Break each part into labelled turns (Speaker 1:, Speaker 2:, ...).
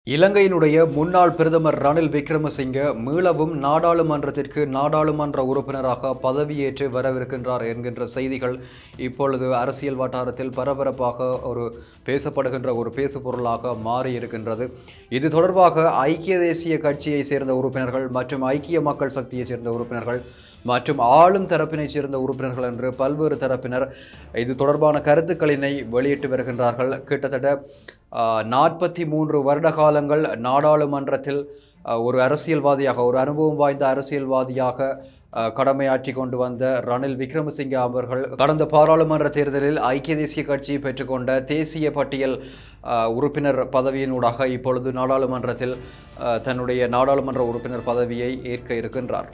Speaker 1: இலங்கையினுடைய முன்னாள் பிரதமர் ரணில் விக்ரமசிங்க மீளவும் நாடாளுமன்றத்திற்கு நாடாளுமன்ற உறுப்பினராக பதவியேற்று வரவிருக்கின்றார் என்கின்ற செய்திகள் இப்பொழுது அரசியல் வட்டாரத்தில் பரபரப்பாக ஒரு பேசப்படுகின்ற ஒரு பேசுபொருளாக மாறி இருக்கின்றது இது தொடர்பாக ஐக்கிய தேசிய கட்சியை சேர்ந்த உறுப்பினர்கள் மற்றும் ஐக்கிய மக்கள் சக்தியை சேர்ந்த உறுப்பினர்கள் மற்றும் ஆளும் தரப்பினைச் சேர்ந்த உறுப்பினர்கள் என்று பல்வேறு தரப்பினர் இது தொடர்பான கருத்துக்களினை வெளியிட்டு வருகின்றார்கள் கிட்டத்தட்ட நாற்பத்தி மூன்று வருட காலங்கள் நாடாளுமன்றத்தில் ஆஹ், ஒரு அரசியல்வாதியாக ஒரு அனுபவம் வாய்ந்த அரசியல்வாதியாக ஆஹ், கடமையாற்றி கொண்டு வந்த ரணில் விக்ரமசிங்க அவர்கள் கடந்த பாராளுமன்ற தேர்தலில் ஐக்கிய தேசிய கட்சி பெற்றுக்கொண்ட தேசிய பட்டியல் ஆஹ், உறுப்பினர் பதவியினூடாக இப்பொழுது நாடாளுமன்றத்தில் ஆஹ், தன்னுடைய நாடாளுமன்ற உறுப்பினர் பதவியை ஏற்க இருக்கின்றார்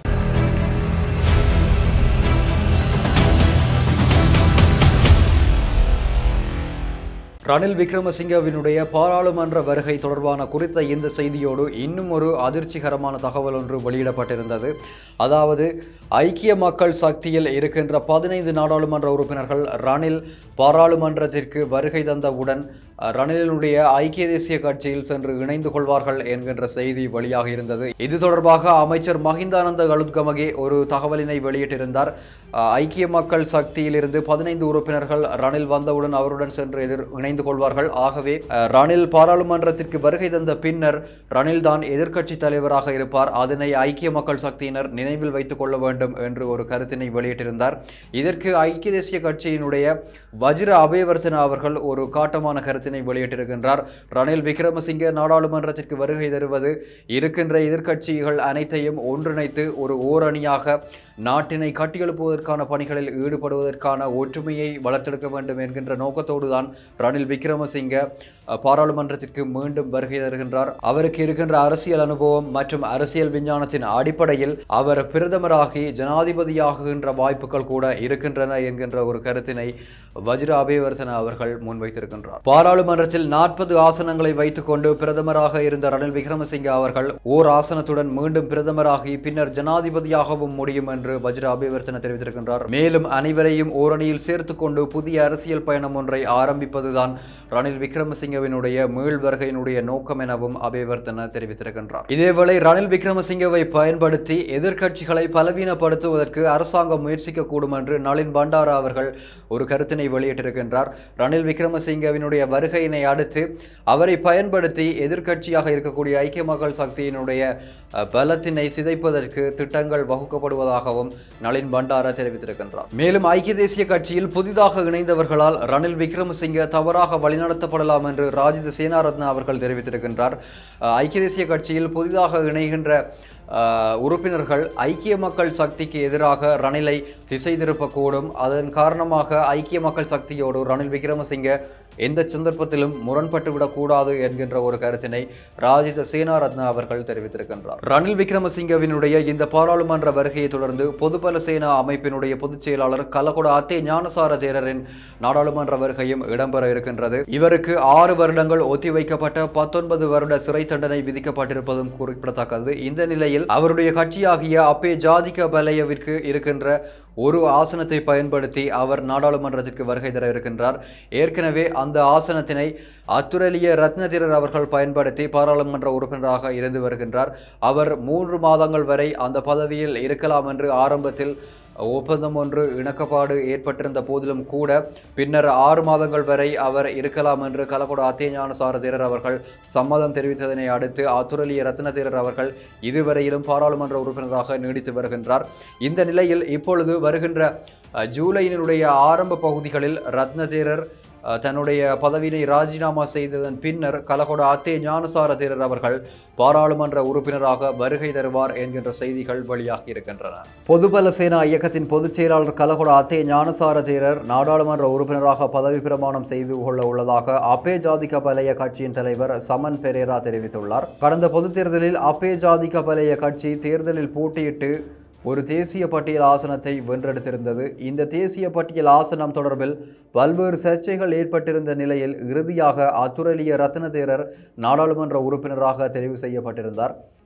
Speaker 1: ரணில் விக்ரமசிங்கவினுடைய பாராளுமன்ற வருகை தொடர்பான குறித்த இந்த செய்தியோடு இன்னும் ஒரு அதிர்ச்சிகரமான தகவல் ஒன்று வெளியிடப்பட்டிருந்தது அதாவது ஐக்கிய மக்கள் சக்தியில் இருக்கின்ற பதினைந்து நாடாளுமன்ற உறுப்பினர்கள் ரணில் பாராளுமன்றத்திற்கு வருகை தந்தவுடன் அஹ், ரணிலினுடைய ஐக்கிய தேசிய கட்சியில் சென்று இணைந்து கொள்வார்கள் என்கின்ற செய்தி வெளியாக இருந்தது இது தொடர்பாக அமைச்சர் மஹிந்தானந்த கலுத்கமகே ஒரு தகவலினை வெளியிட்டிருந்தார் அஹ், ஐக்கிய மக்கள் சக்தியிலிருந்து பதினைந்து உறுப்பினர்கள் ரணில் வந்தவுடன் அவருடன் சென்று எதிர் இணைந்து கொள்வார்கள் ஆகவே அஹ், ரணில் பாராளுமன்றத்திற்கு வருகை தந்த பின்னர் ரணில் தான் எதிர்க்கட்சி தலைவராக இருப்பார் அதனை ஐக்கிய மக்கள் சக்தியினர் நினைவில் வைத்துக் கொள்ள வேண்டும் என்று ஒரு கருத்தினை வெளியிட்டிருந்தார் இதற்கு ஐக்கிய தேசிய கட்சியினுடைய வஜ்ர அபயவர்த்தன அவர்கள் ஒரு காட்டமான கருத்தினை வெளியிட்டிருக்கின்றார் ரணில் விக்ரமசிங்க நாடாளுமன்றத்திற்கு வருகை தருவது இருக்கின்ற எதிர்க்கட்சிகள் அனைத்தையும் ஒன்றிணைத்து ஒரு ஓரணியாக நாட்டினை கட்டியெழுப்புவதற்கான பணிகளில் ஈடுபடுவதற்கான ஒற்றுமையை வளர்த்தெடுக்க வேண்டும் என்கின்ற நோக்கத்தோடு தான் ரணில் விக்ரமசிங்க அஹ், பாராளுமன்றத்திற்கு மீண்டும் வருகை தருகின்றார் அவருக்கு இருக்கின்ற அரசியல் அனுபவம் மற்றும் அரசியல் விஞ்ஞானத்தின் அடிப்படையில் அவர் பிரதமராகி ஜனாதிபதியாகுகின்ற வாய்ப்புகள் கூட இருக்கின்றன என்கின்ற ஒரு கருத்தினை வஜ்ர அபயவர்தன அவர்கள் முன்வைத்திருக்கின்றார் பாராளுமன்றத்தில் நாற்பது ஆசனங்களை வைத்துக்கொண்டு பிரதமராக இருந்த ரணில் விக்ரமசிங்க அவர்கள் ஓர் ஆசனத்துடன் மீண்டும் பிரதமராகி பின்னர் ஜனாதிபதியாகவும் முடியும் என்று வஜ்ர அபயவர்தன தெரிவித்திருக்கின்றார் மேலும் அனைவரையும் ஓரணியில் சேர்த்துக்கொண்டு புதிய அரசியல் பயணம் ஒன்றை ஆரம்பிப்பதுதான் ரணில் விக்ரமசிங்கவினுடைய மீள் வருகையினுடைய நோக்கம் எனவும் அபயவர்தன தெரிவித்திருக்கின்றார் இதேவேளை ரணில் விக்ரமசிங்கவை பயன்படுத்தி எதிர்க்கட்சிகளை பலவீனப்படுத்துவதற்கு அரசாங்கம் முயற்சிக்கக்கூடும் என்று நளின் பண்டாரா அவர்கள் ஒரு கருத்தினை வெளியிட்டிருக்கின்றார் ரணில் விக்ரமசிங்கவினுடைய வருகையினை அடுத்து அவரை பயன்படுத்தி எதிர்க்கட்சியாக இருக்கக்கூடிய ஐக்கிய மக்கள் சக்தியினுடைய அஹ், பலத்தினை சிதைப்பதற்கு திட்டங்கள் வகுக்கப்படுவதாகவும் நளின் பண்டாரா தெரிவித்திருக்கின்றார் மேலும் ஐக்கிய தேசிய கட்சியில் புதிதாக இணைந்தவர்களால் ரணில் விக்ரமசிங்க தவறாக வழிநடத்தப்படலாம் என்று ராஜித சேனாரத்ன அவர்கள் தெரிவித்திருக்கின்றார் அஹ், ஐக்கிய தேசிய கட்சியில் புதிதாக இணைகின்ற அஹ், உறுப்பினர்கள் ஐக்கிய மக்கள் சக்திக்கு எதிராக ரணிலை திசை திருப்பக்கூடும் அதன் காரணமாக ஐக்கிய மக்கள் சக்தியோடு ரணில் விக்ரமசிங்க எந்த சந்தர்ப்பத்திலும் முரண்பட்டு விடக்கூடாது என்கின்ற ஒரு கருத்தினை ராஜித சேனாரத்ன அவர்கள் தெரிவித்திருக்கின்றார் ரணில் விக்ரமசிங்கவினுடைய இந்த பாராளுமன்ற வருகையை தொடர்ந்து பொதுபல சேனா அமைப்பினுடைய பொதுச் செயலாளர் கலகொட அத்தே ஞானசார தேரரின் நாடாளுமன்ற வருகையும் இடம்பெற இருக்கின்றது இவருக்கு ஆறு வருடங்கள் ஒத்திவைக்கப்பட்ட பத்தொன்பது வருட சிறை தண்டனை விதிக்கப்பட்டிருப்பதும் குறிப்பிடத்தக்கது இந்த நிலையில் அவருடைய கட்சியாகிய அப்பே ஜாதிக பலயவிற்கு இருக்கின்ற ஒரு ஆசனத்தை பயன்படுத்தி அவர் நாடாளுமன்றத்திற்கு வருகை தர இருக்கின்றார் ஏற்கனவே அந்த ஆசனத்தினை அத்துரலிய ரத்னதிரர் அவர்கள் பயன்படுத்தி பாராளுமன்ற உறுப்பினராக இருந்து வருகின்றார் அவர் மூன்று மாதங்கள் வரை அந்த பதவியில் இருக்கலாம் என்று ஆரம்பத்தில் ஒப்பந்தம் ஒன்று இணக்கப்பாடு ஏற்பட்டிருந்த போதிலும் கூட பின்னர் ஆறு மாதங்கள் வரை அவர் இருக்கலாம் என்று கலகொட அத்தேஞான சாரதேரர் அவர்கள் சம்மதம் தெரிவித்ததனை அடுத்து அத்துரலிய ரத்னதேரர் அவர்கள் இதுவரையிலும் பாராளுமன்ற உறுப்பினராக நீடித்து வருகின்றார் இந்த நிலையில் இப்பொழுது வருகின்ற அஹ், ஜூலையினுடைய ஆரம்ப பகுதிகளில் ரத்னதேரர் அஹ், தன்னுடைய பதவியினை ராஜினாமா செய்ததன் பின்னர் கலகொட அத்தே ஞானசார தேரர் அவர்கள் பாராளுமன்ற உறுப்பினராக வருகை தருவார் என்கின்ற செய்திகள் வெளியாகி இருக்கின்றன பொதுபல சேனா இயக்கத்தின் பொதுச் செயலாளர் கலகொட அத்தே ஞானசார தேரர் நாடாளுமன்ற உறுப்பினராக பதவி பிரமாணம் செய்து கொள்ள உள்ளதாக அப்பே ஜாதிக பலய கட்சியின் தலைவர் சமன் பெரேரா தெரிவித்துள்ளார் கடந்த பொதுத் தேர்தலில் அப்பே ஜாதிக பலய கட்சி தேர்தலில் போட்டியிட்டு ஒரு தேசிய பட்டியல் ஆசனத்தை வென்றெடுத்திருந்தது இந்த தேசிய பட்டியல் ஆசனம் தொடர்பில் பல்வேறு சர்ச்சைகள் ஏற்பட்டிருந்த நிலையில் இறுதியாக அத்துரலிய ரத்னதேரர் நாடாளுமன்ற உறுப்பினராக தெரிவு செய்யப்பட்டிருந்தார்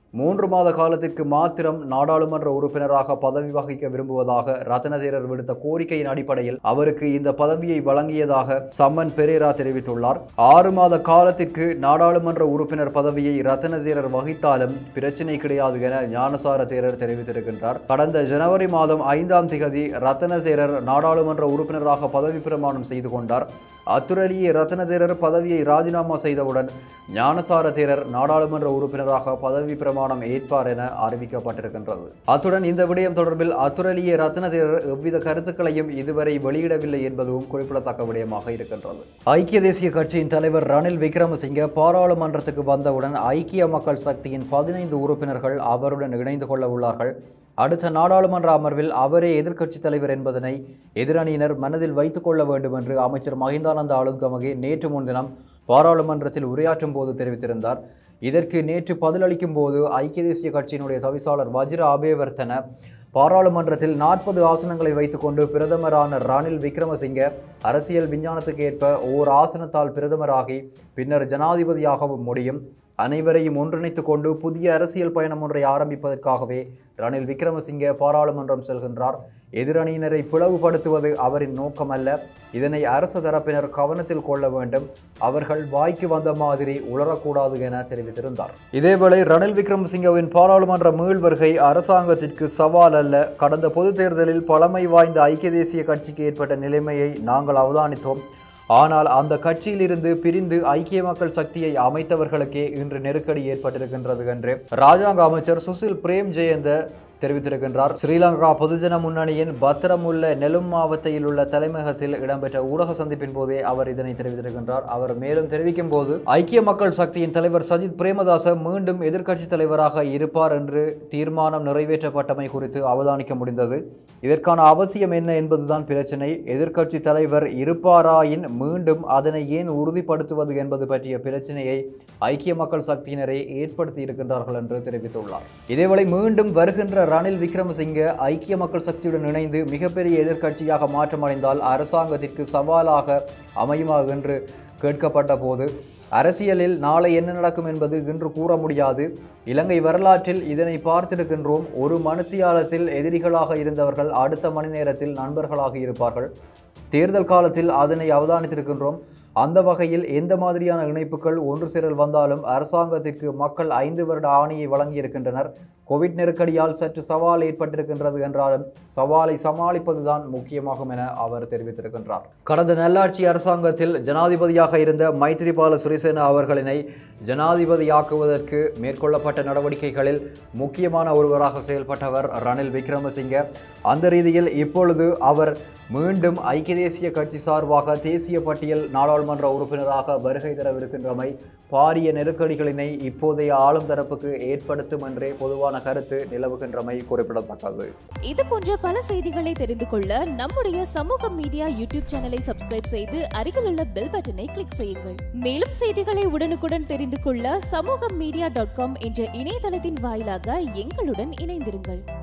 Speaker 1: மூன்று மாத காலத்திற்கு மாத்திரம் நாடாளுமன்ற உறுப்பினராக பதவி வகிக்க விரும்புவதாக ரத்னதேரர் விடுத்த கோரிக்கையின் அடிப்படையில் அவருக்கு இந்த பதவியை வழங்கியதாக சம்மன் பெரேரா தெரிவித்துள்ளார் ஆறு மாத காலத்திற்கு நாடாளுமன்ற உறுப்பினர் பதவியை ரத்னதேரர் வகித்தாலும் பிரச்சினை கிடையாது என ஞானசார தேரர் தெரிவித்திருக்கின்றார் கடந்த ஜனவரி மாதம் ஐந்தாம் திகதி ரத்னதேரர் நாடாளுமன்ற உறுப்பினராக பதவி பிரமாணம் செய்து கொண்டார் அத்துரலியே ரத்னதேரர் பதவியை ராஜினாமா செய்தவுடன் ஞானசார தேரர் நாடாளுமன்ற உறுப்பினராக பதவி பிரமாணம் ஏற்பார் என அறிவிக்கப்பட்டிருக்கின்றது அத்துடன் இந்த விடயம் தொடர்பில் அத்துரலியே ரத்னதேரர் எவ்வித கருத்துக்களையும் இதுவரை வெளியிடவில்லை என்பதும் குறிப்பிடத்தக்க விடயமாக இருக்கின்றது ஐக்கிய தேசிய கட்சியின் தலைவர் ரணில் விக்ரமசிங்க பாராளுமன்றத்துக்கு வந்தவுடன் ஐக்கிய மக்கள் சக்தியின் பதினைந்து உறுப்பினர்கள் அவருடன் இணைந்து கொள்ள உள்ளார்கள் அடுத்த நாடாளுமன்ற அமர்வில் அவரே எதிர்க்கட்சித் தலைவர் என்பதனை எதிரணியினர் மனதில் வைத்துக் கொள்ள வேண்டும் என்று அமைச்சர் மஹிந்தானந்த ஆளுங்கமகே நேற்று முன்தினம் பாராளுமன்றத்தில் உரையாற்றும் போது தெரிவித்திருந்தார் இதற்கு நேற்று பதிலளிக்கும் போது ஐக்கிய தேசிய கட்சியினுடைய தவிசாளர் வஜ்ர அபேவர்த்தன பாராளுமன்றத்தில் நாற்பது ஆசனங்களை வைத்துக்கொண்டு பிரதமரான ரணில் விக்ரமசிங்க அரசியல் விஞ்ஞானத்துக்கு ஏற்ப ஓர் ஆசனத்தால் பிரதமராகி பின்னர் ஜனாதிபதியாகவும் முடியும் அனைவரையும் ஒன்றிணைத்துக் கொண்டு புதிய அரசியல் பயணம் ஒன்றை ஆரம்பிப்பதற்காகவே ரணில் விக்ரமசிங்கே பாராளுமன்றம் செல்கின்றார் எதிரணியினரை பிளவுபடுத்துவது அவரின் நோக்கமல்ல இதனை அரசு தரப்பினர் கவனத்தில் கொள்ள வேண்டும் அவர்கள் வாய்க்கு வந்த மாதிரி உளரக்கூடாது என தெரிவித்திருந்தார் இதேவேளை ரணில் விக்ரமசிங்கவின் பாராளுமன்ற மீள் வருகை அரசாங்கத்திற்கு சவால் அல்ல கடந்த பொதுத் தேர்தலில் பழமை வாய்ந்த ஐக்கிய தேசிய கட்சிக்கு ஏற்பட்ட நிலைமையை நாங்கள் அவதானித்தோம் ஆனால் அந்த கட்சியிலிருந்து பிரிந்து ஐக்கிய மக்கள் சக்தியை அமைத்தவர்களுக்கே இன்று நெருக்கடி ஏற்பட்டிருக்கின்றது என்று ராஜாங்க அமைச்சர் சுசில் பிரேம் ஜெயந்த தெரிவித்திருக்கின்றார் ஸ்ரீலங்கா பொதுஜன முன்னணியின் பத்திரமுள்ள நெலும் மாவட்டத்தில் உள்ள தலைமையகத்தில் இடம்பெற்ற ஊடக சந்திப்பின் போதே அவர் இதனை தெரிவித்திருக்கின்றார் அவர் மேலும் தெரிவிக்கும் போது ஐக்கிய மக்கள் சக்தியின் தலைவர் சஜித் பிரேமதாச மீண்டும் எதிர்க்கட்சி தலைவராக இருப்பார் என்று தீர்மானம் நிறைவேற்றப்பட்டமை குறித்து அவதானிக்க முடிந்தது இதற்கான அவசியம் என்ன என்பதுதான் பிரச்சினை எதிர்க்கட்சி தலைவர் இருப்பாராயின் மீண்டும் அதனை ஏன் உறுதிப்படுத்துவது என்பது பற்றிய பிரச்சனையை ஐக்கிய மக்கள் சக்தியினரை ஏற்படுத்தி இருக்கின்றார்கள் என்று தெரிவித்துள்ளார் இதேவேளை மீண்டும் வருகின்ற ரணில் விக்ரமசிங்க ஐக்கிய மக்கள் சக்தியுடன் இணைந்து மிகப்பெரிய எதிர்க்கட்சியாக மாற்றமடைந்தால் அரசாங்கத்திற்கு சவாலாக அமையுமா என்று கேட்கப்பட்ட போது அரசியலில் நாளை என்ன நடக்கும் என்பது இன்று கூற முடியாது இலங்கை வரலாற்றில் இதனை பார்த்திருக்கின்றோம் ஒரு மணித்தியாலத்தில் எதிரிகளாக இருந்தவர்கள் அடுத்த மணி நேரத்தில் நண்பர்களாக இருப்பார்கள் தேர்தல் காலத்தில் அதனை அவதானித்திருக்கின்றோம் அந்த வகையில் எந்த மாதிரியான இணைப்புகள் ஒன்று சேரல் வந்தாலும் அரசாங்கத்திற்கு மக்கள் ஐந்து வருட ஆணையை வழங்கியிருக்கின்றனர் கோவிட் நெருக்கடியால் சற்று சவால் ஏற்பட்டிருக்கின்றது என்றாலும் சவாலை சமாளிப்பதுதான் முக்கியமாகும் என அவர் தெரிவித்திருக்கின்றார் கடந்த நல்லாட்சி அரசாங்கத்தில் ஜனாதிபதியாக இருந்த மைத்ரிபால சிறிசேன அவர்களினை ஜனாதிபதியாக்குவதற்கு மேற்கொள்ளப்பட்ட நடவடிக்கைகளில் முக்கியமான ஒருவராக செயல்பட்டவர் ரணில் விக்ரமசிங்க அந்த ரீதியில் இப்பொழுது அவர் மீண்டும் ஐக்கிய தேசிய கட்சி சார்பாக தேசிய பட்டியல் நாடாளுமன்ற உறுப்பினராக வருகை தரவிருக்கின்றமை பாரிய நெருக்கடிகளினை இப்போதைய ஆளும் தரப்புக்கு ஏற்படுத்தும் என்றே பொதுவான கருத்து நிலவுகின்றமை குறிப்பிடத்தக்கது
Speaker 2: இது போன்ற பல செய்திகளை தெரிந்து கொள்ள நம்முடைய சமூக மீடியா யூடியூப் சேனலை சப்ஸ்கிரைப் செய்து அருகிலுள்ள பெல் பட்டனை கிளிக் செய்யுங்கள் மேலும் செய்திகளை உடனுக்குடன் தெரிந்து கொள்ள சமூக மீடியா டாட் காம் என்ற இணையதளத்தின் வாயிலாக எங்களுடன் இணைந்திருங்கள்